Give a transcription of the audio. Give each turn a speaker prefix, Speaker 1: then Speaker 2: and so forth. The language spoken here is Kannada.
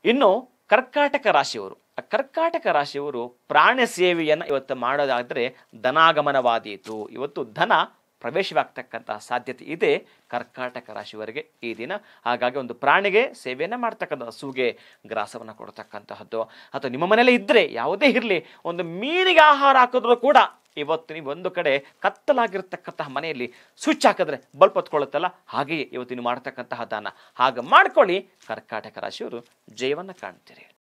Speaker 1: ಇನ್ನು ಕರ್ಕಾಟಕ ರಾಶಿಯವರು ಆ ಕರ್ಕಾಟಕ ರಾಶಿಯವರು ಪ್ರಾಣ ಸೇವೆಯನ್ನು ಇವತ್ತು ಮಾಡೋದಾದ್ರೆ ಧನಾಗಮನವಾದೀತು ಇವತ್ತು ಧನ ಪ್ರವೇಶವಾಗ್ತಕ್ಕಂತಹ ಸಾಧ್ಯತೆ ಇದೆ ಕರ್ಕಾಟಕ ರಾಶಿಯವರಿಗೆ ಈ ದಿನ ಹಾಗಾಗಿ ಒಂದು ಪ್ರಾಣಿಗೆ ಸೇವೆಯನ್ನು ಮಾಡ್ತಕ್ಕಂಥ ಹಸುಗೆ ಗ್ರಾಸವನ್ನು ಕೊಡ್ತಕ್ಕಂತಹದ್ದು ಅಥವಾ ನಿಮ್ಮ ಮನೇಲಿ ಇದ್ದರೆ ಯಾವುದೇ ಇರಲಿ ಒಂದು ಮೀನಿಗೆ ಆಹಾರ ಹಾಕಿದ್ರು ಕೂಡ ಇವತ್ತು ನೀವು ಒಂದು ಕಡೆ ಕತ್ತಲಾಗಿರ್ತಕ್ಕಂತಹ ಮನೆಯಲ್ಲಿ ಸ್ವಿಚ್ ಹಾಕಿದ್ರೆ ಬಲ್ಪ್ ಹೊತ್ಕೊಳ್ಳುತ್ತಲ್ಲ ಹಾಗೆಯೇ ಇವತ್ತು ನೀವು ಮಾಡ್ತಕ್ಕಂತಹ ದಾನ ಹಾಗೆ ಮಾಡ್ಕೊಳ್ಳಿ ಕರ್ಕಾಟಕ ರಾಶಿಯವರು ಜಯವನ್ನು ಕಾಣ್ತೀರಿ